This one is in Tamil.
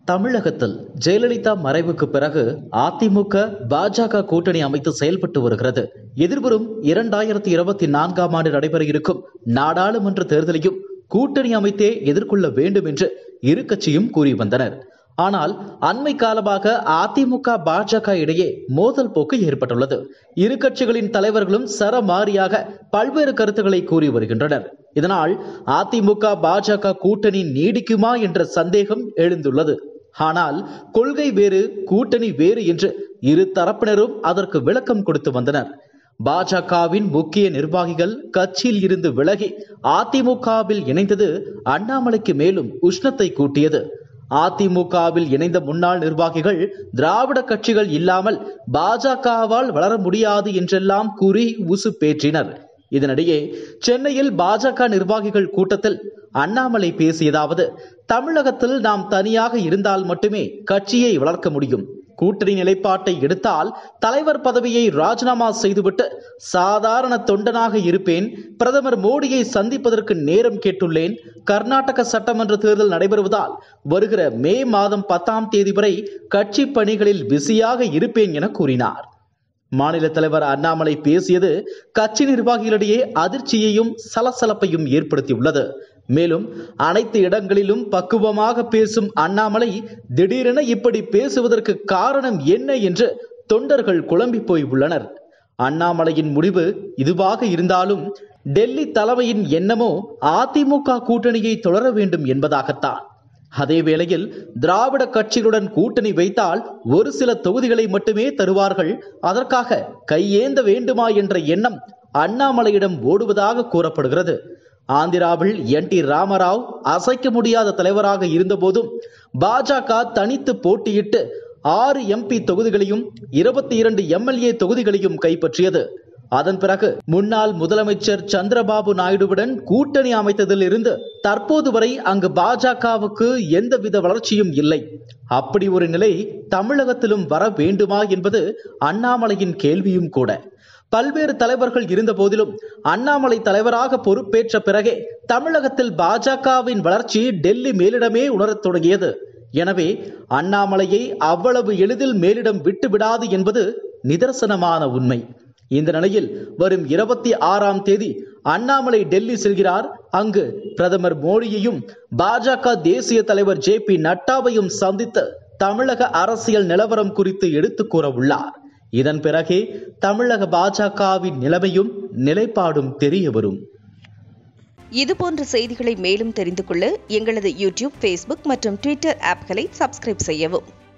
தமிழகத்தில் ஜெயலலிதா மறைவுக்கு பிறகு அதிமுக பாஜக கூட்டணி அமைத்து செயல்பட்டு வருகிறது எதிர்வரும் இரண்டாயிரத்தி இருபத்தி நான்காம் ஆண்டு நடைபெற இருக்கும் நாடாளுமன்ற தேர்தலையும் கூட்டணி அமைத்தே எதிர்கொள்ள வேண்டும் என்று இரு கட்சியும் கூறி வந்தனர் ஆனால் அண்மை காலமாக அதிமுக பாஜக இடையே மோதல் போக்கு ஏற்பட்டுள்ளது இரு கட்சிகளின் தலைவர்களும் சரமாரியாக பல்வேறு கருத்துக்களை கூறி வருகின்றனர் இதனால் அதிமுக பாஜக கூட்டணி நீடிக்குமா என்ற சந்தேகம் எழுந்துள்ளது ஆனால் கொள்கை வேறு கூட்டணி வேறு என்று இரு தரப்பினரும் அதற்கு விளக்கம் கொடுத்து வந்தனர் பாஜகவின் முக்கிய நிர்வாகிகள் கட்சியில் இருந்து விலகி அதிமுகவில் இணைந்தது அண்ணாமலைக்கு மேலும் உஷ்ணத்தை கூட்டியது அதிமுகவில் இணைந்த முன்னாள் நிர்வாகிகள் திராவிட கட்சிகள் இல்லாமல் பாஜகவால் வளர முடியாது என்றெல்லாம் கூறி உசு பேற்றினர் இதனிடையே சென்னையில் பாஜக நிர்வாகிகள் கூட்டத்தில் அண்ணாமலை பேசியதாவது தமிழகத்தில் நாம் தனியாக இருந்தால் மட்டுமே கட்சியை வளர்க்க முடியும் கூட்டணி நிலைப்பாட்டை எடுத்தால் தலைவர் பதவியை ராஜினாமா செய்துவிட்டு சாதாரண தொண்டனாக இருப்பேன் பிரதமர் மோடியை சந்திப்பதற்கு நேரம் கேட்டுள்ளேன் கர்நாடக சட்டமன்ற தேர்தல் நடைபெறுவதால் வருகிற மே மாதம் பத்தாம் தேதி வரை கட்சி பணிகளில் பிஸியாக இருப்பேன் என கூறினார் மாநில தலைவர் அண்ணாமலை பேசியது கட்சி நிர்வாகிகளிடையே அதிர்ச்சியையும் சலசலப்பையும் ஏற்படுத்தியுள்ளது மேலும் அனைத்து இடங்களிலும் பக்குவமாக பேசும் அண்ணாமலை திடீரென இப்படி பேசுவதற்கு காரணம் என்ன என்று தொண்டர்கள் குழம்பி போய் உள்ளனர் அண்ணாமலையின் முடிவு இதுவாக இருந்தாலும் டெல்லி தலைமையின் எண்ணமோ அதிமுக கூட்டணியை தொடர வேண்டும் என்பதாகத்தான் அதே வேளையில் திராவிட கட்சிகளுடன் கூட்டணி வைத்தால் ஒரு சில தொகுதிகளை மட்டுமே தருவார்கள் அதற்காக கையேந்த வேண்டுமா என்ற எண்ணம் அண்ணாமலையிடம் ஓடுவதாக கூறப்படுகிறது ஆந்திராவில் என் டி ராமராவ் அசைக்க முடியாத தலைவராக இருந்தபோதும் பாஜக தனித்து போட்டியிட்டு ஆறு எம்பி தொகுதிகளையும் இருபத்தி இரண்டு எம்எல்ஏ தொகுதிகளையும் கைப்பற்றியது அதன் பிறகு முன்னாள் முதலமைச்சர் சந்திரபாபு நாயுடுவுடன் கூட்டணி அமைத்ததில் இருந்து தற்போது வரை அங்கு பாஜகவுக்கு எந்தவித வளர்ச்சியும் இல்லை அப்படி ஒரு நிலை தமிழகத்திலும் வர வேண்டுமா என்பது அண்ணாமலையின் கேள்வியும் கூட பல்வேறு தலைவர்கள் இருந்த போதிலும் அண்ணாமலை தலைவராக பொறுப்பேற்ற பிறகே தமிழகத்தில் பாஜகவின் வளர்ச்சி டெல்லி மேலிடமே உணரத் தொடங்கியது எனவே அண்ணாமலையை அவ்வளவு எளிதில் மேலிடம் விட்டுவிடாது என்பது நிதர்சனமான உண்மை இந்த நிலையில் வரும் இருபத்தி ஆறாம் தேதி அண்ணாமலை டெல்லி செல்கிறார் அங்கு பிரதமர் மோடியையும் பாஜக தேசிய தலைவர் ஜே பி நட்டாவையும் சந்தித்து தமிழக அரசியல் நிலவரம் குறித்து எடுத்துக் கூற உள்ளார் இதன் பிறகே தமிழக பாஜகவின் நிலைமையும் நிலைப்பாடும் தெரிய வரும் இதுபோன்ற செய்திகளை மேலும் தெரிந்து கொள்ள எங்களது யூடியூப் ஃபேஸ்புக் மற்றும் ட்விட்டர் ஆப்களை சப்ஸ்கிரைப் செய்யவும்